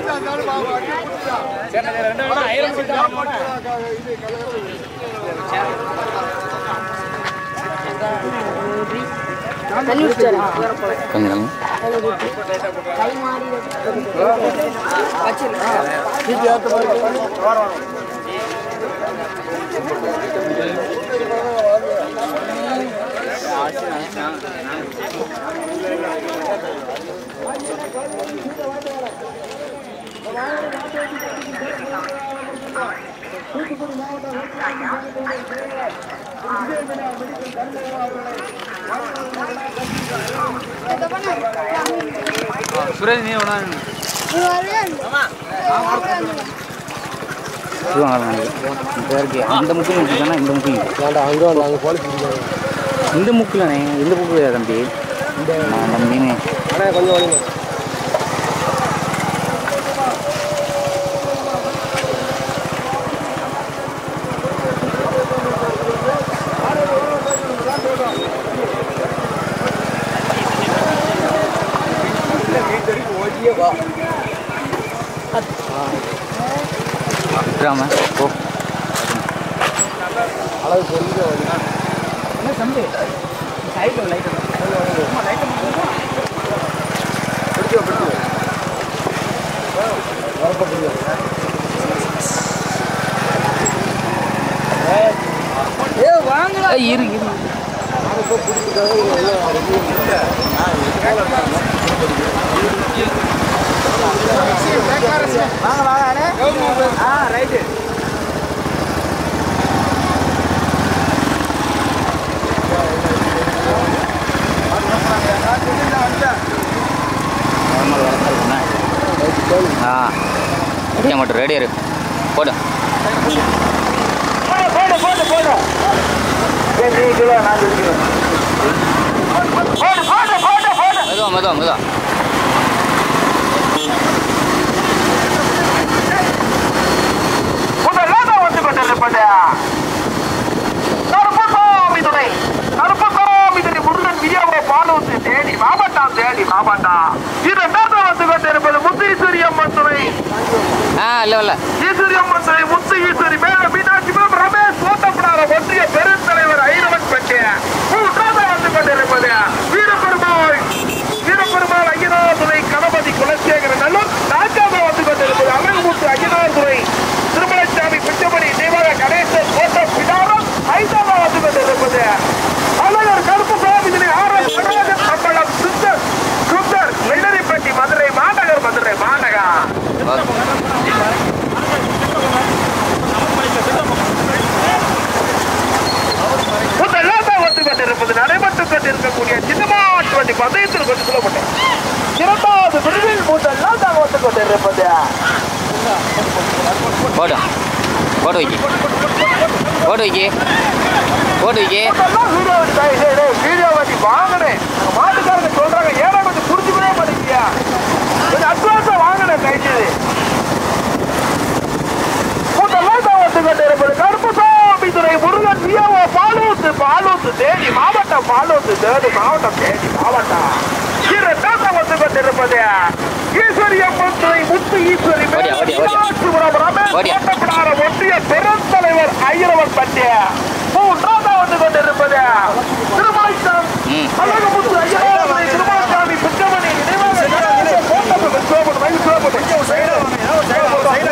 தண்ணி குடிச்சாரா கொஞ்சம் கை மாறி சுரேஷ் நீ வேணா பேருக்கு அந்த முக்கு முக்கியம் இந்த முக்கு அங்கே வந்து அங்கே போலீஸ் பிடிக்காது இந்த முக்குலண்ணே இந்த முக்கு தம்பி நம்ம மீன் ஆனால் கொஞ்சம் வழிங்க விட்டுறாம ஓ அளவு கொஞ்சம் வழி ஏய், இரு இரு நார்மல் வரணும் ஆ அப்படியே மட்டும் ரெடியா இரு போடு போடு போடு போடு ரெண்டு கிலோ நாலு கிலோ போடு போடு போடு போடு மெதுவா மெதுவா மெதுவா முதல்ல வந்து கொண்டிருப்பது கருப்பசாமி துணை கருப்பசாமி துணை முருகன் வியாபார பாலூத்து தேடி மாவட்டம் தேடி மாவட்டம் இரண்டாவது வந்து கொண்டிருப்பது முத்தீஸ்வரி அம்மன் துணை ஆ இல்லை இல்லை ஈஸ்வரி அம்மன் துணை முத்து ஈஸ்வரி மேல மீனாட்சி மேம் ரமேஷ் ஓட்டப்படாத ஒன்றிய பெருந்தலைவர் ஐரவன் பட்டிய மூன்றாவது வந்து கொண்டிருப்பது வீரபெருமாள் வீரபெருமாள் ஐயனார் துணை கணபதி குலசேகர நல்லூர் நான்காவது வந்து கொண்டிருப்பது அழகுமுத்து ஐயனார் துணை திருமலசாமி பிச்சமணி தேவார கணேசன் ஓட்டம் பிடாரம் ஐந்தாவது வந்து கொண்டிருப்பது அழகர் கருப்பு சுவாமிதினை ஆர்எஸ் நடராஜன் சம்பளம் சுந்தர் சுந்தர் வெள்ளரிப்பட்டி மதுரை மாநகர் மதுரை மாநகர் முதலாக வந்து கொண்டிருப்பது நடைபெற்றுக் கொண்டிருக்கக்கூடிய சின்னமாட்டு வண்டி பந்தயத்தில் கொண்டு சொல்லப்பட்டேன் இரண்டாவது விருதில் முதலாக வந்து கொண்டிருப்பது போடு போடு வைக்கி போடு வைக்கி போடு வைக்கி முதல்லாம் வீடியோ வண்டி டேய், டேய், டேய், வீடியோ வண்டி வாங்கினேன் நாங்க மாட்டுக்காரங்க சொல்றாங்க ஏன்னா கொஞ்சம் புரிஞ்சுக்கவே மாட்டேங்கியா கொஞ்சம் அட்வான்ஸா வாங்கினேன் கைச்சது முதலாக வந்து கொண்டிருப்பது கருப்புசாமி துறை முருகன் வியாவோ பாலூத்து பாலூத்து தேடி மாவட்டம் பாலூத்து தேடி மாவட்டம் தேடி மாவட்டம் இரண்டாக வந்து கொண்டிருப்பது ஈஸ்வரி அம்மன் துறை முத்து ஈஸ்வரி ஓடியா, ஓடியா, ஓடியா. மீனாட்சிபுரம் ரமேஷ் ஓடியா. ஓட்டப்படாத ஒன்றிய பெருந்தலைவர் ஐயரவன் பட்டிய மூன்றாக வந்து கொண்டிருப்பது திருமாய்ச்சாமி ம். அழகுமுத்து ஐயரவன் திருமாய்ச்சாமி பிச்சமணி நினைவாக போட்டப்பட்டு சோபன் வயசு சோபன்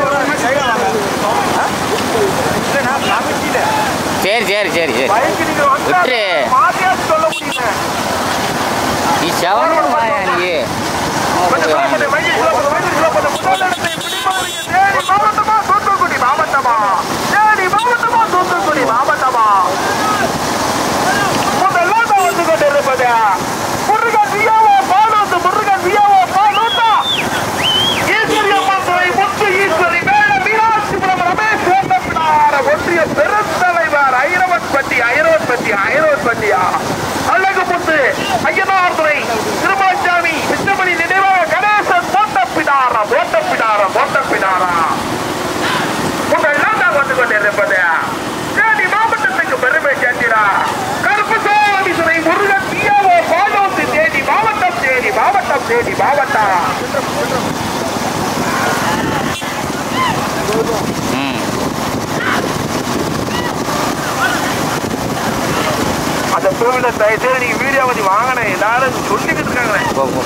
சரி சரி சரி சரி பயந்து நீங்க வந்தா விட்டுரு. மாதிரியா சொல்ல முடியல நீ செவனே வாயா நீ கொஞ்சம் slow பண்ணு, வயசு slow பண்ணு, வயசு slow பண்ணு. முதல் இடத்தை பிடிப்பவருக்கு தேனி மாவட்டமா தூத்துக்குடி மாவட்டமா தேனி மாவட்டமா தூத்துக்குடி மாவட்டமா முதலாக வந்து கொண்டிருப்பது இல்ல தயவுசெய்து நீங்க வீடியோ பத்தி வாங்கினே எல்லாரும் சொல்லிக்கிட்டு இருக்காங்களே போ போ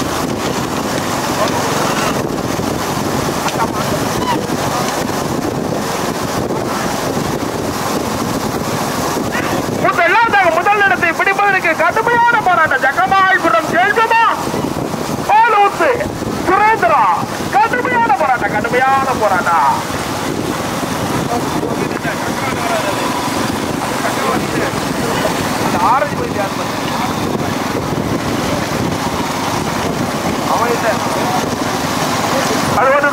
முதலாவதாக முதல் இடத்தை பிடிப்பதற்கு கடுமையான போராட்டம் ஜக்கமாய்புரம் செல்வமா பாலூத்து சுரேந்திரா கடுமையான போராட்டம் கடுமையான போராட்டம் அந்த ஆரஞ்சு பைக் யார் பாரு? அவன் இல்ல. அது ஒண்ணு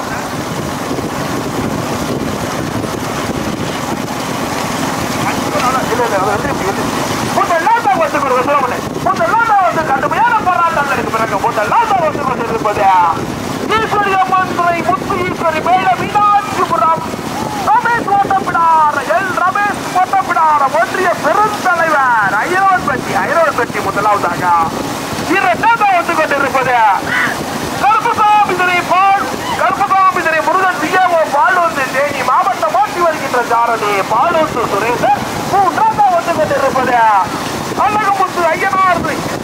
கடுமையான போராட்டங்களுக்கு பிறகு முதலாம் வந்து கொண்டிருப்பது ஈஸ்வரிய மந்திரை முத்து ஈஸ்வரி மேல மீனாட்சிபுரம் ரமேஷ் ஓட்டப்பிடார எல் ரமேஷ் ஓட்டப்பிடார ஒன்றிய பெருந்தலைவர் ஐரோன் பட்டி ஐரோன் பட்டி முதலாவதாக இரண்டாவது வந்து கொண்டிருப்பது கருப்புசாமிதனை பால் கருப்புசாமிதனை முருகன் சிஏஓ பாலூந்து தேனி மாவட்டம் ஓட்டி வருகின்ற ஜாரதி பாலூத்து சுரேசன் மூன்றாவது வந்து கொண்டிருப்பது அழகுமுத்து ஐயனார்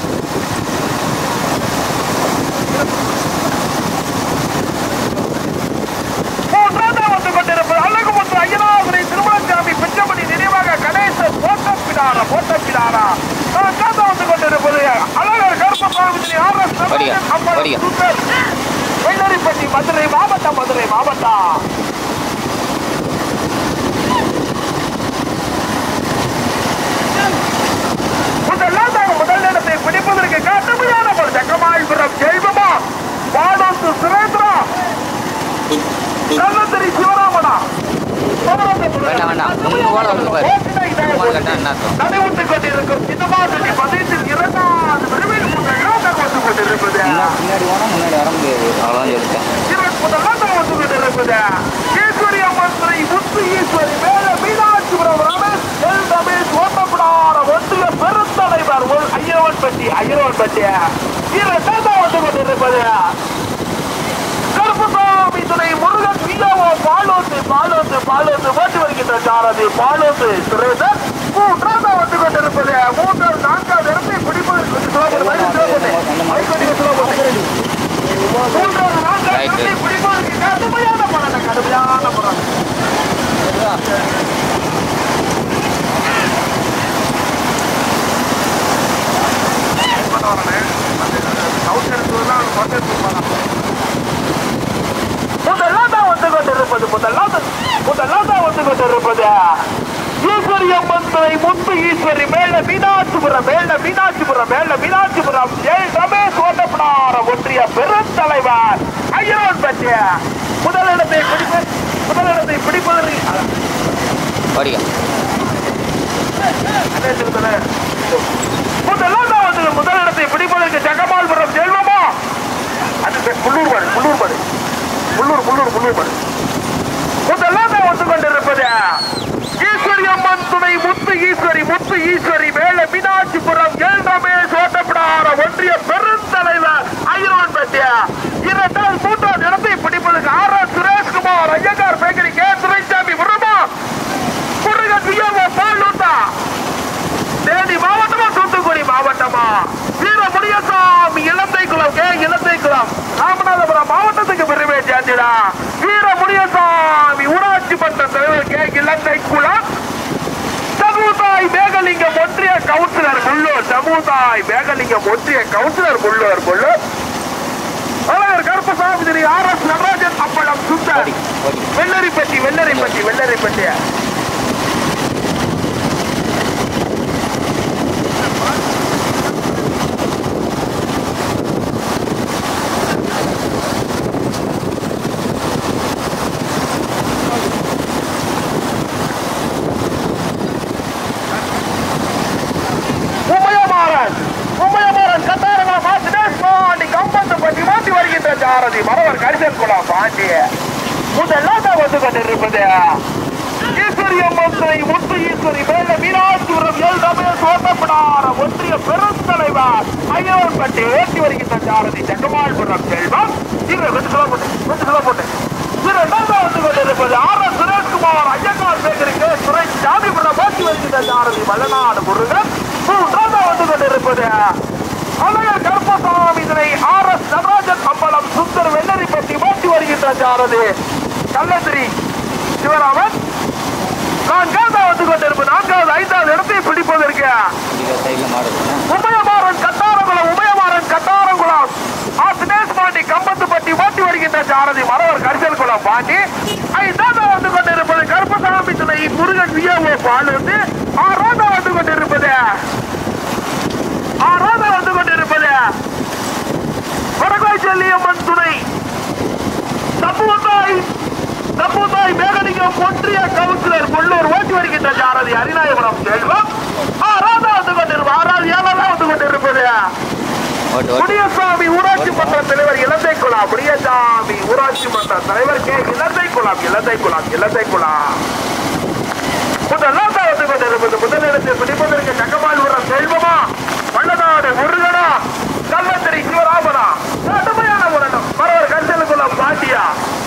மூன்றாவது வந்து கொண்டிருப்பது அழகுமுத்து ஐயனார் திருமணசாமி பிச்சமணி நினைவாக கணேசன் ஓட்டப்பிடாரா ஓட்டப்பிடாரா நான்காவது வந்து கொண்டிருப்பது அழகர் கருப்பசாமி ஆர் எஸ் படியா, படியா. வெள்ளரிப்பட்டி மதுரை மாவட்டம் மதுரை மாவட்டம் முதலாவதாக முதல் இடத்தை பிடிப்பதற்கு கடுமையான ஒரு சக்கமாய்புரம் ஜெய்வமா பாடோத்து சுரேந்திரா கள்ளத்தரி சிவராமனா வேண்டாம், வேண்டாம். முன்பு போல வந்து பாரு. முன்பு போல கட்டினா என்ன அர்த்தம்? நடைபெற்றுக் கொண்டிருக்கும் சின்னமாசனி பதினெட்டில் இரண்டாவது விரும்பில் முதலாக வந்து கொண்டிருப்பது இன்னும் பின்னாடி போனால் முன்னாடி வர முடியாது அவ்வளோதான் சொல்லிட்டேன் இவர் முதலாக வந்து கொண்டிருப்பது ஈஸ்வரி அம்மன் துறை முத்து ஈஸ்வரி மேல மீனாட்சிபுரம் ரமேஷ் எல் ரமேஷ் ஓட்டப்படார ஒன்றிய பெருந்தலைவர் ஒரு ஐயவன் பட்டி ஐயவன் பட்டி இரண்டாக வந்து கொண்டிருப்பது கருப்புசாமி துணை முருகன் வியாவோ பாலோத்து பாலோத்து பாலோத்து ஓட்டி வருகின்ற சாரதி பாலோத்து சுரேசன் மூன்றாவது வந்து கொண்டிருப்பது மூன்றாவது நான்காவது இடத்தை பிடிப்பது கொஞ்சம் slow பண்ணு, மைக்கு slow பண்ணு. மைக்கு கொஞ்சம் slow பண்ணு. மூன்றாவது நான்காவது Right. இடத்தை பிடிப்பதற்கு கடுமையான போராட்டம் கடுமையான போராட்டம் முதலாவது வந்து கொண்டிருப்பது முதலாவது முதலாவது வந்து கொண்டிருப்பது ஈஸ்வரி அம்மன் துணை முத்து ஈஸ்வரி மேல மீனாட்சிபுரம் மேல மீனாட்சிபுரம் மேல மீனாட்சிபுரம் எல் ரமேஷ் ஓட்டப்படார ஒன்றிய பெருந்தலைவர் ஐயரோன் பற்றிய முதலிடத்தை பிடிப்பது முதலிடத்தை பிடிப்பதற்கு படியா முதலாவது வந்து முதலிடத்தை பிடிப்பதற்கு ஜெகமால்புரம் செல்வமா அது முள்ளூர் மாடு முள்ளூர் மாடு முள்ளூர் முள்ளூர் முள்ளூர் மாடு முதலாவது வந்து கொண்டிருப்பது ஈஸ்வரி அம்மன் துணை முத்து ஈஸ்வரி முத்து ஈஸ்வரி மேல மீனாட்சிபுரம் எல் ரமேஷ் ஓட்டப்படார ஒன்றிய பெருந்தலைவர் ஐயரோன் பட்டிய இரண்டாவது மூன்றாவது இடத்தை பிடிப்பதற்கு R S Sureshkumar Iyengar bakery K Duraisamy முருகா முருகன் வியவோ பாலூத்தா தேனி மாவட்டமா தூத்துக்குடி மாவட்டமா வீர முனியசாமி இலந்தை குளம் கே இலந்தை குளம் ராமநாதபுரம் மாவட்டத்துக்கு பெருமை சேர்ந்திடா வீர முனியசாமி ஊராட்சி மன்ற தலைவர் கே இலந்தை குளம் சமுதாய் மேகலிங்கம் ஒன்றிய கவுன்சிலர் முள்ளூர் சமுதாய் மேகலிங்கம் ஒன்றிய councillor Mullur Mullur Azhagar Karuppasamy Thiru R S Natarajan அப்பளம் சுந்தர் படி படி வெள்ளரிப்பட்டி வெள்ளரிப்பட்டி வெள்ளரிப்பட்டி உமையமாறன் உமையமாறன் கத்தாரமா மாத்தினேஸ் பாண்டி கம்பத்து பட்டி மாட்டி வருகின்ற ஜாரதி மரவர் கரிசன் குலா பாண்டிய முதலாக வந்து கொண்டிருப்பது ஈஸ்வரி அம்மன் முத்து ஈஸ்வரி மேல மீனாட்சிபுரம் எல் ரமேஷ் ஓட்டப்படார ஒன்றிய பெருந்தலைவர் ஐயவன் பட்டி ஏற்றி வருகின்ற ஜாரதி ஜெகமால்புரம் செல்வம் இரு வெட்டு சொல்ல போட்டு வெட்டு சொல்ல போட்டு இரண்டாவது வந்து கொண்டிருப்பது R S Sureshkumar Iyengar bakery K Suresh Samipuram போட்டி வருகின்ற ஜாரதி வல்லநாடு முருகன் மூன்றாவது கொண்டிருப்பது அழகர் கருப்பசாமி இதனை ஆர் எஸ் நடராஜன் அம்பலம் சுந்தர் வெள்ளரிப்பட்டி மாற்றி வருகின்ற சாரதி கள்ளத்திரி சிவராமன் நான்காவது வந்து கொண்டிருப்பது நான்காவது ஐந்தாவது இடத்தை பிடிப்பதற்கு இந்த சைடில் மாடு இருக்குண்ணே. உபயமாறன் கட்டாரங்குளம் உபயமாறன் கட்டாரங்குளம் ஆ தினேஷ் பாண்டி கம்பத்துப்பட்டி மாற்றி வருகின்ற சாரதி மரவர் கரிசல் குளம் பாண்டி ஐந்தாவது வந்து கொண்டிருப்பது கருப்பசாமி துணை முருகன் விஏஓ பால் வந்து ஆறாவது வந்து கொண்டிருப்பது ஆறாவது வந்து கொண்டிருப்பது வடகாய் செல்லியம்மன் துணை தப்புவத்தாய் தப்புவத்தாய் மேகலிங்கம் ஒன்றிய கவுன்சிலர் கொள்ளூர் ஓட்டி வருகின்ற சாரதி அரிநாயபுரம் செல்வம் ஆறாவது வந்து கொண்டிருப்பது ஆறாவது ஏழாவது வந்து கொண்டிருப்பது ஓட்டு ஓட்டு முனியசாமி ஊராட்சி மன்ற தலைவர் இலந்தை குலாம் முனியசாமி ஊராட்சி மன்ற தலைவர் கே இலந்தை குலாம் இலந்தை குலாம் இலந்தை குலாம் முதலாம் வந்து கொண்டிருப்பது முதலிடத்தில் பிடிப்பதற்கு தங்கமால்புரம் செல்வமா வள்ளநாடு முருகனா கள்ளத்திரி சிவராமனா கடுமையான முரணம் மரவர் கஞ்சலுக்குளம் பாண்டியா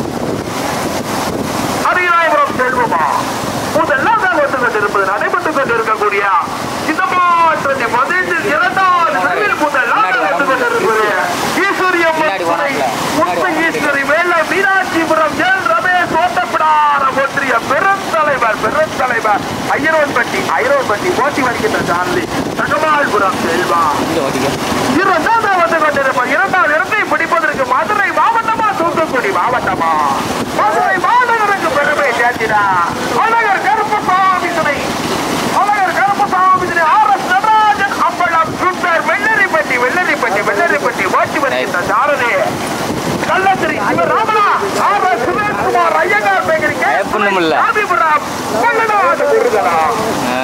அரியநாயபுரம் செல்வமா முதலாம் வந்து கொண்டிருப்பது நடைபெற்றுக் கொண்டிருக்கக்கூடிய இந்த மாற்றத்தை பதினெட்டு இரண்டாவது செல்வில் முதலாம் வந்து கொண்டிருப்பது ஈஸ்வரியம்மன் பின்னாடி துணை போனாங்களே. முத்து ஈஸ்வரி வேலை மீனாட்சிபுரம் எல் ரமேஷ் ஓட்டப்படார ஒன்றிய பெருந்தலைவர் பெருந்தலைவர் ஐயரோன்பட்டி ஐயரோன்பட்டி ஓட்டி வருகின்ற சார்லி தகவால்புரம் செல்வா இந்த ஓட்டிக்க இரண்டாவது வந்து கொண்டிருப்பார் இரண்டாவது இடத்தை பிடிப்பதற்கு மதுரை மாவட்டமா தூத்துக்குடி மாவட்டமா மதுரை மாநகருக்கு பெருமை சேர்த்தினா அழகர் கருப்பசாமி துணை அழகர் கருப்பசாமி துணை ஆர் எஸ் நடராஜன் அம்பலம் சுந்தர் வெள்ளரிப்பட்டி வெள்ளரிப்பட்டி வெள்ளரிப்பட்டி ஓட்டி வருகின்ற சாரதி கள்ளத்திரி சிவராமனா R S Sureshkumar Iyengar bakery K. பயப்படணுமில்ல. சாமிபுரம் கொள்ளநாடு முருகனா ஆ,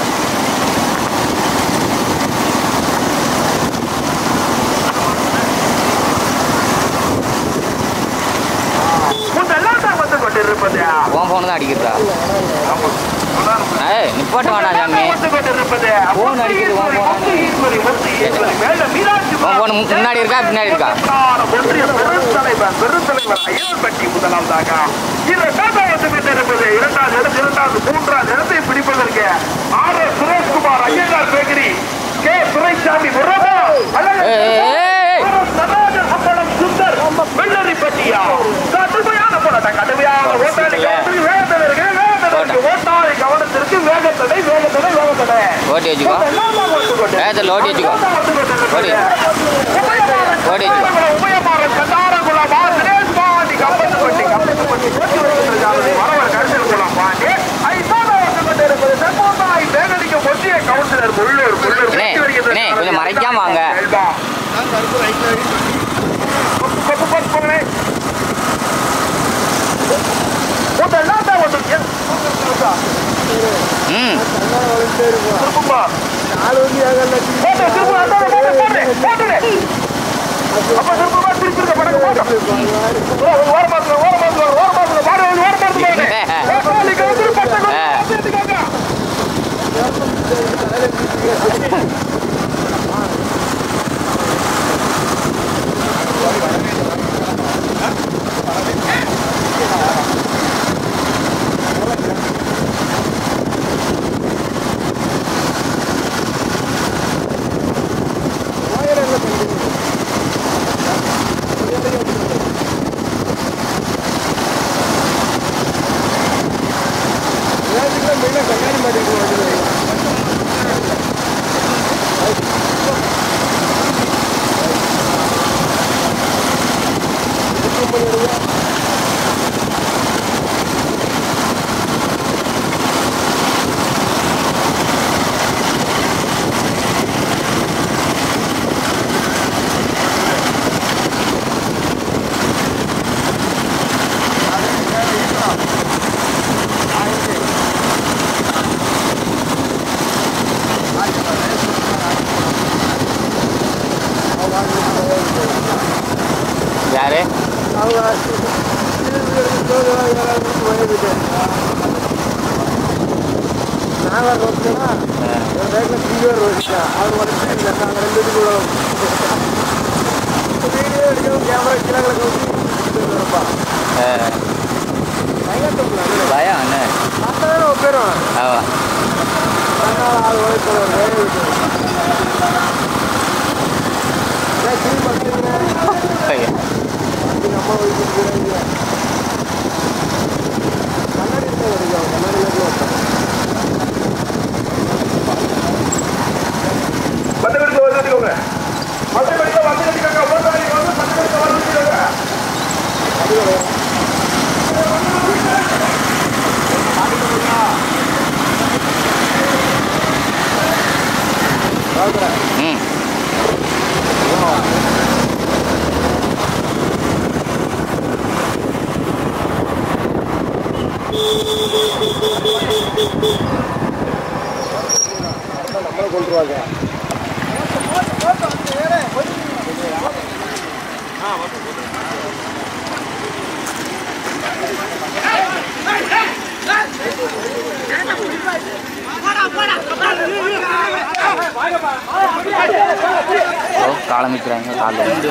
முதலாம் தான் வந்து கொண்டிருப்பது உன் ஃபோனு தான் அடிக்கிறதா ஏய் நிப்பாட்டு வேணாம் சாமி போன் அடிக்குது, உன் phone உன் ஃபோன் முன்னாடி இருக்கா பின்னாடி இருக்கா ஒன்றிய பெருந்தலைவர் பெருந்தலைவர் ஐயன்பட்டி முதலாவதாக இரண்டாவது வந்து கொண்டிருப்பது இரண்டாவது இடத்து இரண்டாவது மூன்றாவது இடத்தை பிடிப்பதற்கு R S Sureshkumar Iyengar bakery K Duraisamy முருகா ஏய், ஏய், ஏய். நடராஜன் அப்பளம் சுந்தர் வெள்ளரிப்பட்டியா கடுமையான போராட்டம் கடுமையான ஓட்டாளி கவனத்திற்கு வேகத்தடை இருக்கு வேகத்தடை இருக்கு ஓட்டாளி கவனத்திற்கு வேகத்தடை வேகத்தடை வேகத்தடை ஓட்டி வச்சுக்கோ வேகத்தில் ஓட்டி வச்சுக்கோ ஓடி. ஓடி வச்சுக்கோ. உபயமாறன் கண்டாரகுளம் ஆசிரியர் பாண்டி கம்பத்து கொட்டி கம்பத்து கொட்டி போட்டி வருகிறது வரவர் கருத்தில் குளம் பாண்டி ஐந்தாம் வந்து கொண்டிருப்பது செம்மோட்டாய் வேகடிக்க ஒன்றிய கவுன்சிலர் உள்ளூர் உள்ளூர் அண்ணே, அண்ணே, கொஞ்சம் மறைக்காம வாங்க. செல்வா கொப்பு கொப்பு போங்களே முதல்லாம் தான் வந்து ம் திருப்பமா நாலு வந்து ஏகல்ல போட்டு திரும்ப அந்தாண்ட போட்டு போட்டு போட்டுடு அப்ப திருப்பமா திருப்பி படகு போட்டு ஓர மாசம் ஓர மாசம் ஓர மாசம் வாட ஓர மாசம் போட்டு ஓட்டாளிக்கு வந்து பட்ட எடுத்துக்கோங்க எல்லாத்துக்கும் மெயினாக கண்ணாடி மாட்டிருக்கு யாரு அவங்க நாங்கள் ரோட்னா ஒரு ரைட்டில் சீவர் ரோட்னா அவர் வந்து நாங்கள் ரெண்டு இதுக்குள்ள வீடியோ எடுக்கணும் கேமரா கீழே வரப்பா ஆ, பயங்கர பயம் என்ன பார்த்தா தானே ஒப்பேரும் ஆமாம் அதனால் அது உழைப்பு கண்ணாடி இருந்தா வருது அவன் கண்ணாடி இல்லாம வந்தான். பத்து கடிக்க வந்து கட்டிக்கோங்க பத்து கடிக்க வந்து கட்டிக்கோங்க ஓட்டாளி வந்து பத்து கடிக்க வந்து கட்டிக்கோங்க ம் நம்மளை கொண்டுருவாங்க ஓ காலம் வைக்கிறாங்க காலில்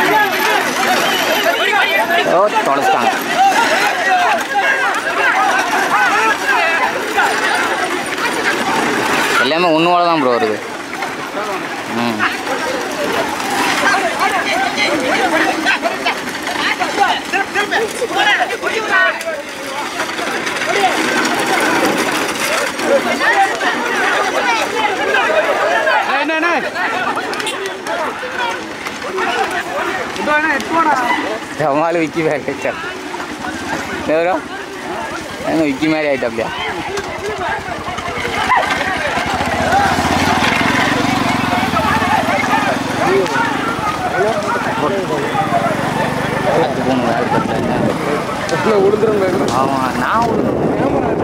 ஓ தொலைச்சிட்டாங்க எல்லாமே உன்னோட தான் ப்ரோ வருது ம் ஜமால் விக்கி மாதிரி ஆயிட்டா ఎవరో ఏమో విక్కీ மாதிரி ஆயிட்டாப்லையா அது போகணும் வேலை பார்த்தேன் விழுந்துரும் ஆமாம் நான் ஒரு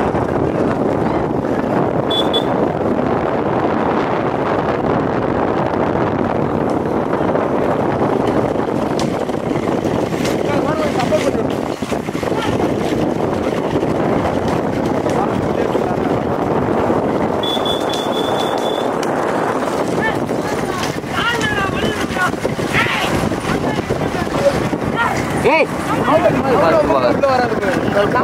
ஏய் பார்த்து போகாது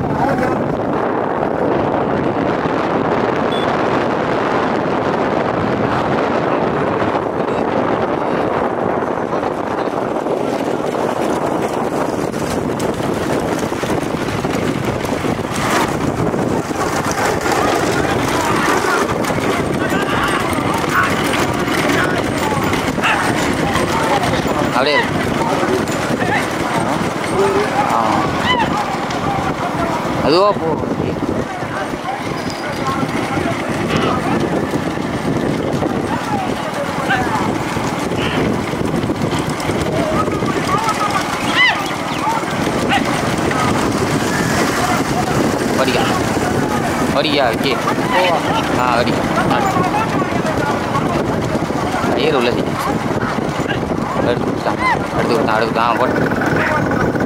அப்படியே இரு. ஆ அதுவா போ வரியா வரியா ஓகே ஆ வரி ஐயர் உள்ள சி எடுத்து கொடுத்தான் எடுத்து கொடுத்தான் எடுத்து கொடுத்தான் போட்டு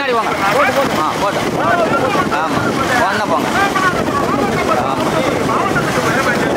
முன்னாடி போங்க ஆ போட்டோம் ஆமாம் போனா போங்க ஆமாம்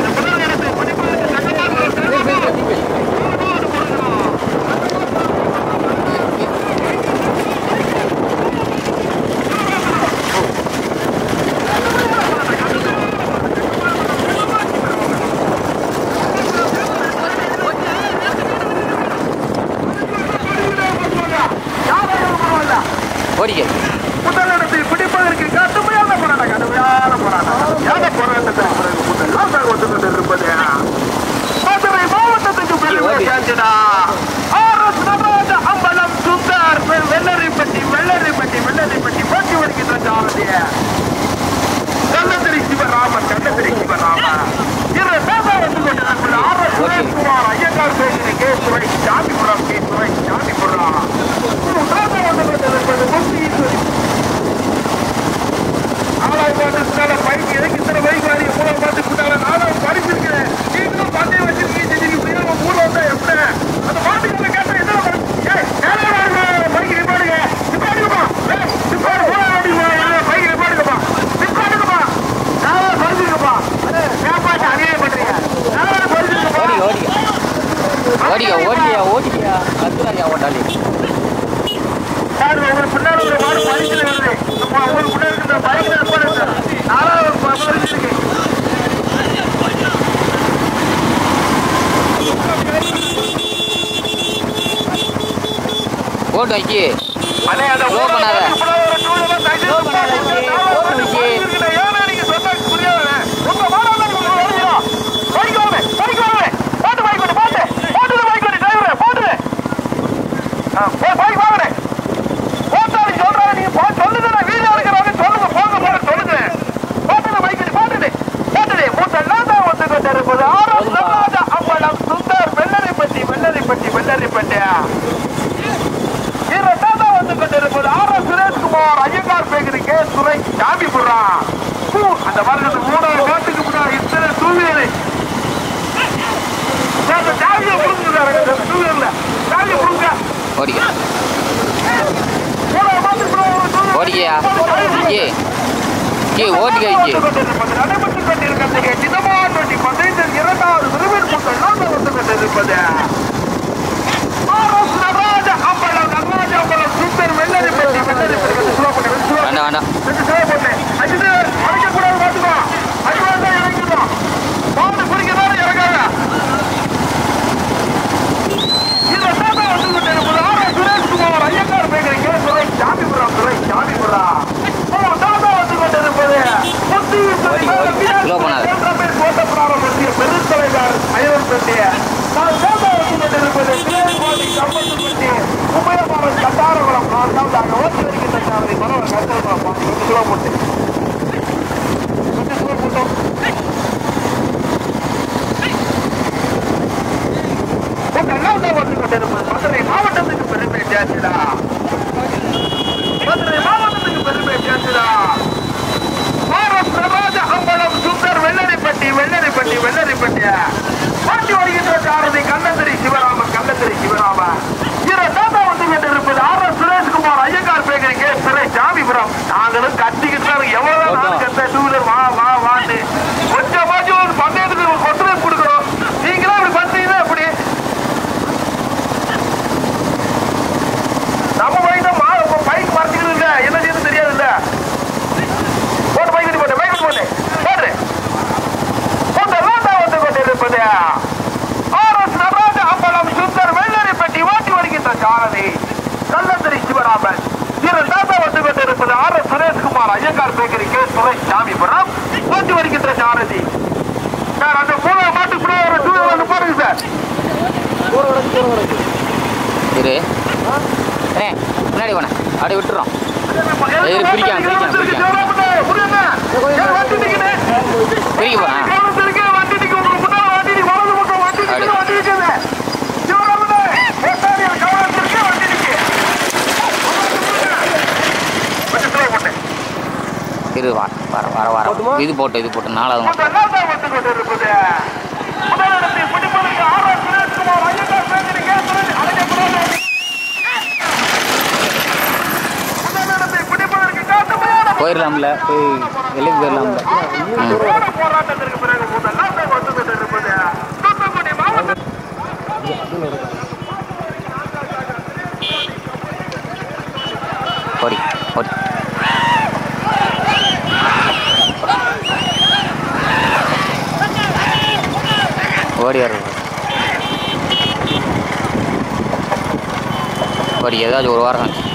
ஓடிக்க முதலிடத்தில் பிடிப்பதற்கு கடுமையான போராட்டம் கடுமையான போராட்டம் எந்த போராட்டத்திற்கு பிறகு முதலாம் தான் வந்து கொண்டிருப்பது மதுரை மாவட்டத்துக்கு பெருமை சேர்த்துடா ஆர்எஸ் நடராஜ அம்பலம் சுந்தர் வெ- வெள்ளரிப்பட்டி வெள்ளரிப்பட்டி வெள்ளரிப்பட்டி போட்டி வருகின்ற சாரதிய கள்ளத்திரி சிவராமன் கள்ளத்திரி சிவராமன் இரு பேசா வந்து கொண்டிருப்பது ஆர்எஸ் சுரேஷ்குமார் ஐயங்கார் பேசின கே சுரை சாமிபுரம் கே சுரை சாமிபுரம் மூன்றாவது வந்து கொண்டிருப்பது முக்தி ஈஸ்வரி நாலாவது பாட்டுனால பைக் எதுக்கு இத்தனை பைக் வாரி மூணாவது பாட்டு கூட்டால நாலாவது படிச்சிருக்கேன் நீங்களும் பந்தயம் வச்சிருக்கீங்க செஞ்சு புரியாம மூணு வந்தா எப்படி அந்த பாட்டுக்கு கேட்டா என்ன பண்ண- ஏய், நேரா வாங்க, பைக் நிப்பாடுங்க நிப்பாடுங்கப்பா ஏய், நிப்பாடு மூணாவது வாட்டி போய் பைக் நிப்பாடுங்கப்பா நிப்பாடுங்கப்பா நாலாவது படிச்சிருக்கப்பா ஏன் பாட்டு அநியாயம் பண்றீங்க நாலாவது படிச்சிருக்கப்பா ஓடிக்க ஓடிக்க ஓடிக்க ஓடிக்க ஓடிக்க கத்துறாங்க ஓட்டாளி சார் உங்களுக்கு பின்னாடி ஒரு மாடு பரிசுல வருது அப்போ உங்களுக்கு முன்னாடி இருக்கிற பைக்ல இருப்பாரு சார் நாலாவது பரிசு இருக்கு போட்டு வைக்கி அண்ணே, அந்த Slow பண்ணாத. முன்னாடி ஒரு two wheeler தயவு செய்து Slow பண்ணாத, போட்டு ஜி. நாலாவது Slow பாட்டு பண்ணு, ஜி. பரிசு இருக்குண்ணே. ஏன்னா நீங்க சொன்னா புரியாதுண்ணே. உங்க மாடாதான் உங்களுக்கு வருகிறோம். பைக் வாங்க, பைக் வாங்க. போட்டு பைக் ஓட்டு, போட்டு. போட்டுடு பைக் ஓட்டு, driver, போட்டுடு. ஆ, போ- பைக் வாங்கண்ணே. போட்டாலும் சொல்றாங்க, நீங்க போ- சொல்லுங்கண்ணே. வீடியோ எடுக்கிறவங்க சொல்லுங்க, போங்க, போங்க, சொல்லுங்க. போட்டுடு பைக் ஓட்டு, போட்டுடு. போட்டுடு. மூட்டெல்லாம் தான் வந்து கொண்டிருப்பது. ஆறாம் நடராஜ அம்பலம் சுந்தர் வெள்ளரிப்பட்டி வெள்ளரிப்பட்டி வெள்ளரிப்பட்டி இரண்டாவது வந்து கொண்டிருப்பது R S Sureshkumar Iyengar bakery K சுரை சாமிபுரம் பூ, அந்த வருடத்து மூணாவது காட்டுக்கு முன்னாடி இத்தனை சூழ்நிலை சாவியை புடுங்க சூழ்நிலை சாவியை புடுங்க ஓடிக்க மூணாவது மாதத்துக்கு முன்னாடி ஒரு two wheeler ஓடிக்கையா சாவி. ஜி ஜி ஓடிக்க வைக்கி வந்து கொண்டிருப்பது, நடைபெற்றுக் கொண்டிருக்கிறது சின்னமான் வண்டி பந்தயத்தில் இரண்டாவது விரும்பில் மக்கள் வந்து கொண்டிருப்பது ஆர் எஸ் நடராஜ அம்பலம் நடராஜ அம்பலம் சுந்தர் வெள்ளரிப்பட்டி வெள்ளரிப்பட்டி சுலா பண்ணு சுலா வேண்டாம் வேண்டாம் ரெண்டு சேவை போட்டேன். அஜித், அடிக்கக்கூடாது பார்த்துக்கோ. அடிவாங்க இறங்கிடும். பாம்பு பிடிக்கிறதால இறங்காத. இந்த சேவை வந்து கொண்டிருப்பது R. S. Sureshkumar Iyengar bakery K. Durai Samipuram, Durai Samipuram. ஓ, தாத்தா வந்து கொண்டிருப்பது முத்து ஈஸ்வரி மேல பின்னாடி slow பண்ணாத. மூன்று பேர் கோட்டப்பிராரம் பற்றிய பெருந்தலைவர் ஐயர் பற்றிய நான் தாத்தா வந்து கொண்டிருப்பது கிளேர்கோடி கம்பத்துப்பட்டி உபயமாறன் கட்டாரகுளம் நான் தான் தாங்க ஓட்டி வருகின்ற சாரதி மனோர் கருத்தரகுளம் கொஞ்சம் சுலோ போட்டு கொஞ்சம் சுலோ போட்டோம் உங்கள் வந்து கொண்டிருப்பது மதுரை மாவட்டத்துக்கு பெருமை சேர்த்துடா மதுரை மாவட்டத்துக்கு பெருமை சேர்த்துடா ஆர்எஸ் நடராஜ அம்பலம் சுந்தர் வெள்ளரிப்பட்டி வெள்ளரிப்பட்டி வெள்ளரிப்பட்டி பாட்டி வருகின்ற சாரதி கண்ணந்திரி சிவராமன் கண்ணந்திரி சிவராமன் இரு தாத்தா வந்து கொண்டிருப்பது R S Sureshkumar Iyengar bakery K சிறை சாமிபுரம் நாங்களும் கத்திக்கிட்டு தான் இருக்கோம். எவ்வளவு நாள் கத்த டூ வீலர் வா வா வான்னு கொஞ்சமாச்சும் ஒரு பந்தயத்துக்கு ஒரு ஒத்துழைப்பு கொடுக்கணும் நீங்களும் அப்படி பண்றீங்கன்னா எப்படி நம்ம பைக் தான் மா பைக் மறைச்சிக்கிறது இல்ல என்ன செய்யணும் தெரியாது இல்ல போட்டு பைக் கட்டி போட்டு பைக் கட்டி போட்டு போட்டு போட்டு ரோட்டா வந்து கொண்டிருப்பது ஆர்எஸ் நடராஜ அம்பலம் சுந்தர் வெள்ளரிப்பட்டி ஓட்டி வருகின்ற சாரதி கள்ளந்திரி சிவராமன் இரு தாத்தா வந்து கொண்டிருப்பது R S Sureshkumar Iyengar bakery K Suresh Samipuram ஓட்டி வருகின்ற சாரதி சார் அந்த மூணு மாட்டுக்கு கூட ஒரு டூ வீலர் பாருங்க சார் இரு ஏ முன்னாடி போனேன் அப்படியே விட்டுறோம் ஏய், பிரிக்காம, பிரிக்காம, பிரிக்காம. பிரிக்க போறேன். இரு வா வர வர வர இது போட்டு இது போட்டு நாலாவது மாதம் போயிடலாம்ல போய் வெளியே போயிடலாம்ல ம் போராட்ட போராட்டத்திற்கு பிறகு முதலாக வந்து கொண்டிருப்பது தூத்துக்குடி மாவட்ட ஓடி ஓடி ஓடி வர ஓடி ஏதாச்சும் ஒரு வாரம் ஆச்சு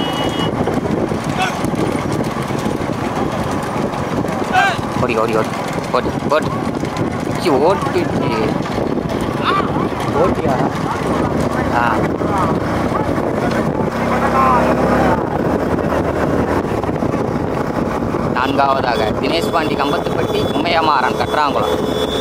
ஓடி ஓடி ஓடி ஓடி ஓடி சி, ஓட்டு ஓட்டியா ஆ நான்காவதாக தினேஷ் பாண்டி கம்பத்துப்பட்டி உமையமாறன் கற்றாங்குளம்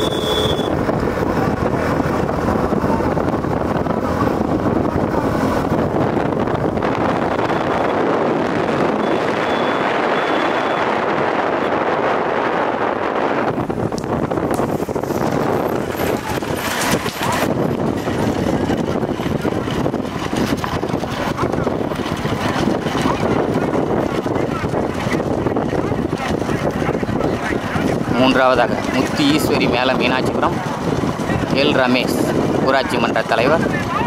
மூன்றாவதாக முத்து ஈஸ்வரி மேல மீனாட்சிபுரம் எல் ரமேஷ் ஊராட்சி மன்ற தலைவர்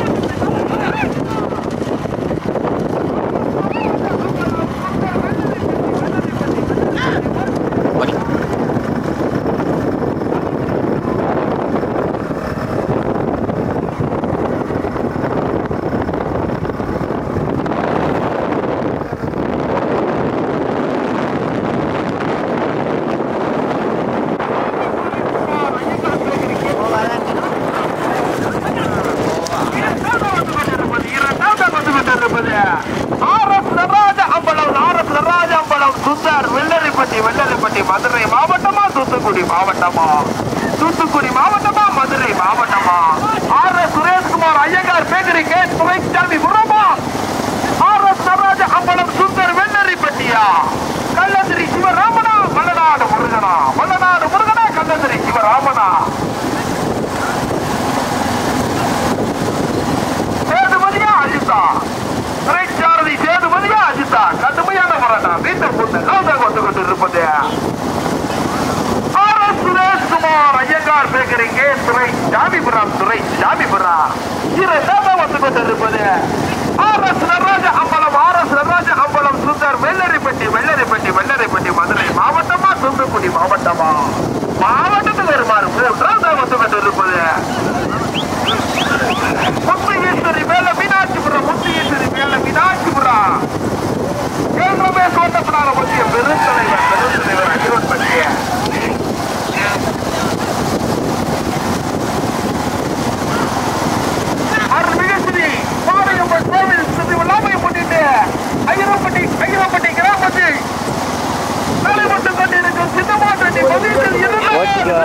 ஓடி. மதுரை மாவட்டமா தூத்துக்குடி மாவட்டமா தூத்துக்குடி மாவட்டமா மதுரை மாவட்டமா R S Sureshkumar Iyengar bakery கேட் துணைச்சாமி புறமா ஆர் எஸ் நடராஜ அம்பலம் சுந்தர் வெள்ளரிப்பட்டியா கள்ளந்திரி சிவராமனா மல்லநாடு முருகனா மல்லநாடு முருகனா கள்ளந்திரி சிவராமனா சேதுமதியா அஜிதா திரைச்சாரதி சேதுமதியா அஜிதா கடுமையான போராட்டம் வீட்டர் பொண்ணு நோக்க கொண்டு கொண்டு இருப்பது R S Sureshkumar Iyengar bakery K துறை ஜாமிபுரம் துறை ஜாமிபுரம் இரண்டாவது வந்து கொண்டிருப்பது R S Nataraj Ambalam R S Nataraj Ambalam Sundar Vellaripatti Vellaripatti Vellaripatti Madurai மாவட்டமா தூத்துக்குடி மாவட்டமா மாவட்டத்தில் வருமாறு மூன்றாவது வந்து கொண்டிருப்பது முத்துஈஸ்வரி மேல மீனாட்சிபுரம் முத்துஈஸ்வரி மேல மீனாட்சிபுரம் கேந்திரமே கோட்டப்படாத மத்திய பெருந்தலைவர் பெருந்தலைவர் அகிரோட் பற்றிய அருள்மிகஸ்ரீ மாரியம்மன் கோவில் ஸ்ருதி விழாவை முன்னிட்டு ஐயரப்பட்டி ஐயரப்பட்டி கிராமத்தில் நடைபெற்று கொண்டிருக்கும் சின்னமாட்டட்டி பதிவில் ஓட்டிக்கோ.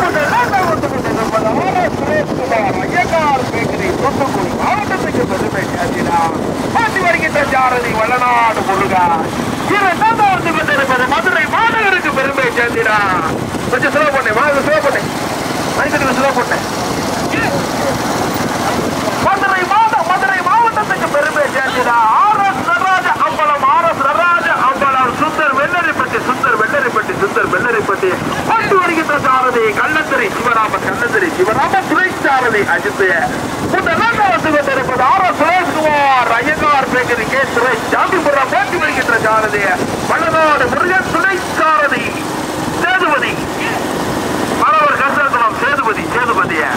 மாவட்டத்துக்கு பெருமை சேர்த்தினார் மாற்றி வருகின்ற ஜாரதி வல்லநாடு முருகா இரண்டாவது வந்து கொண்டிருப்பது மதுரை மாநகருக்கு பெருமை சேர்த்தினார் கொஞ்சம் ஸ்லோ பண்ணேன் வாங்க ஸ்லோ பண்ணேன் மனிதனுக்கு ஸ்லோ பண்ணேன் மதுரை மாவட்டம் மதுரை மாவட்டத்துக்கு பெருமை சேர்க்கிறார் R S Nataraj Ambalam R S Nataraj Ambalam Sundar Vellaripatti Sundar Vellaripatti Sundar Vellaripatti கொண்டு வருகின்ற சாரதி கள்ளத்திரை சிவராமன் கள்ளத்திரை சிவராமன் துணை சாரதி அஜித் முதலாக வந்து கொண்டிருப்பது R S Sureshkumar Iyengar bakery K Suresh Samipuram போட்டி வருகின்ற சாரதி வல்லநாடு முருகன் துணை சாரதி சேதுபதி மரவர் கசகுளம் சேதுபதி சேதுபதிய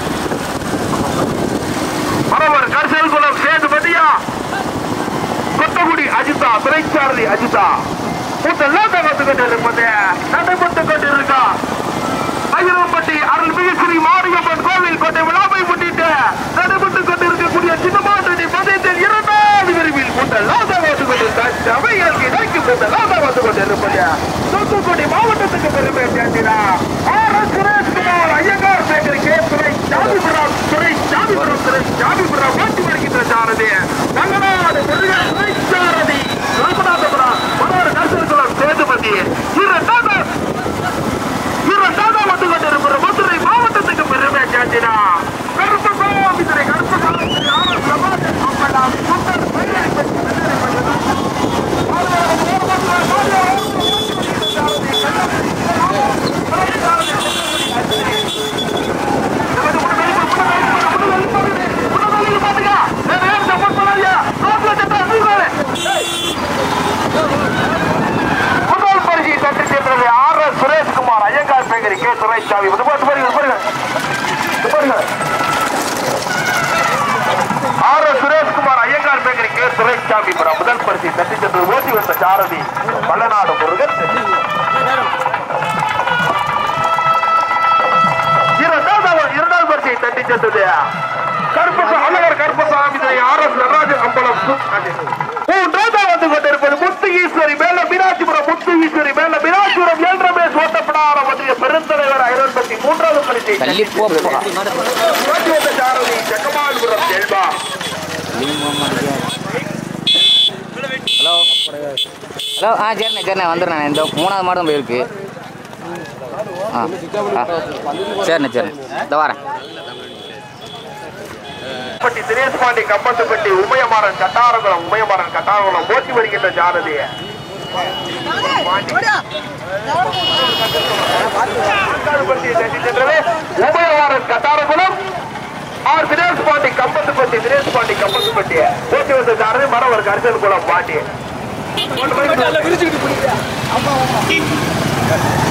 மரவர் கரிசல் குளம் சேதுபதியா கொத்தகுடி அஜிதா துறைச்சாரதி அஜிதா இதெல்லாம் வந்து கொண்டிருப்பது நடைபெற்று கொண்டிருக்கா ஐயரம்பட்டி அருள்மிகு ஸ்ரீ மாரியம்மன் கோவில் கோட்டை விழாவை முன்னிட்டு நடைபெற்று கொண்டிருக்கக்கூடிய சின்னமாட்டடி பதத்தில் இரண்டாவது விரிவில் கூட்டெல்லாம் வந்து கொண்டிருக்க சபைகளுக்கு இணைக்கும் கூட்டெல்லாம் வந்து கொண்டிருப்பது தூத்துக்குடி மாவட்டத்துக்கு பெருமை சேர்த்தினா R S Sureshkumar Iyengar bakery K துறை ஜாமிபுரம் துறை ஜாமிபுரம் துறை ஜாமிபுரம் மாற்றி வருகின்ற சாரதி தங்கநாடு முருகன் துறை சாரதி ராமநாதபுரம் மனோர் கருசல்குளம் சேதுபதி இரண்டாவது இரண்டாவது வந்து கொண்டிருக்கிற மதுரை மாவட்டத்துக்கு பெருமை சேர்த்தினா கருப்பு கோவிந்தரை கருப்பு கோவிந்தரை ஆர் எஸ் ரமாஜன் அம்பலம் சுந்தர் வெள்ளரிப்பட்டி வெள்ளரிப்பட்டி சென்று ஓட்டி வந்த சாரதி வல்லநாடு முருகன் இரண்டாவது இரண்டாவது வரிசையை தட்டி சென்றது கருப்பச அழகர் கருப்பசாமி ஆர் எஸ் நடராஜன் அம்பலம் மூன்றாவது வந்து கொண்டிருப்பது முத்து ஈஸ்வரி மேல மீனாட்சிபுரம் முத்து ஈஸ்வரி மேல மீனாட்சிபுரம் எல் ரமேஷ் ஓட்டப்படாத ஒன்றிய பெருந்தலைவர் ஐநூத்தி மூன்றாவது பரிசை தள்ளி போப்பா ஓட்டி வந்த சாரதி ஜெகமால்புரம் செல்வா ஹலோ ஹலோ ஆ சரிண்ணே சரிண்ணே வந்துடுறேன் இந்த மூணாவது மாதம் போயிருக்கு ஆ ஆ சரிண்ணே சரிண்ணே இந்த வரேன் பட்டி தினேஷ் பாண்டி கம்பத்துப்பட்டி உமையமாறன் கட்டாரகுளம் உமையமாறன் கட்டாரகுளம் ஓட்டி வருகின்ற ஜாரதி உமையமாறன் கட்டாரகுளம் ஆர் தினேஷ் பாண்டி கம்பத்துப்பட்டி தினேஷ் பாண்டி கம்பத்துப்பட்டி ஓட்டி வந்த ஜாரதி மரவர் கரிசல் குளம் பாண்டி